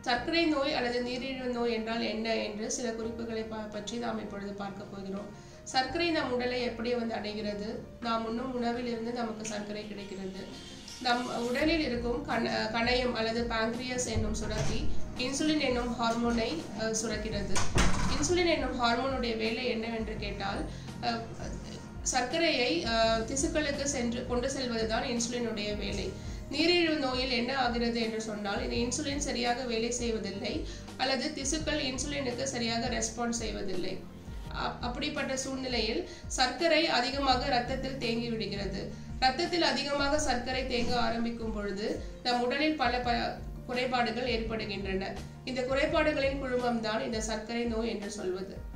சர்க்கரை நோய் அல்லது நீரிழிவு நோய் என்றால் என்ன என்று சில குறிப்புகளை ப- பற்றி நாம் இப்பொழுது பார்க்க போகிறோம் சர்க்கரை நம் உடலை எப்படி வந்து அடைகிறது நாம் உண்ணும் உணவில் இருந்து நமக்கு சர்க்கரை கிடைக்கிறது நம் உடலில் இருக்கும் கண கணையம் அல்லது பாங்க்ரியஸ் என்னும் சுரப்பி இன்சுலின் என்னும் ஹார்மோனை அஹ், சுரக்கிறது இன்சுலின் என்னும் ஹார்மோனுடைய வேலை என்னவென்று கேட்டால் அஹ், சர்க்கரையை அஹ், திசுக்களுக்கு சென்று கொண்டு செல்வதுதான் இன்சுலினுடைய வேலை நீரிழிவு நோயில் என்ன ஆகிறது என்று சொன்னால் இந்த இன்சுலின் சரியாக வேலை செய்வதில்லை அல்லது திசுக்கள் இன்சுலினுக்கு சரியாக ரெஸ்பாண்ட் செய்வதில்லை அப்- அப்படிப்பட்ட சூழ்நிலையில் சர்க்கரை அதிகமாக இரத்தத்தில் தேங்கி விடுகிறது இரத்தத்தில் அதிகமாக சர்க்கரை தேங்க ஆரம்பிக்கும் பொழுது நம் உடலில் பல ப குறைபாடுகள் ஏற்படுகின்றன இந்த குறைபாடுகளின் குழுமம் தான் இந்த சர்க்கரை நோய் என்று சொல்வது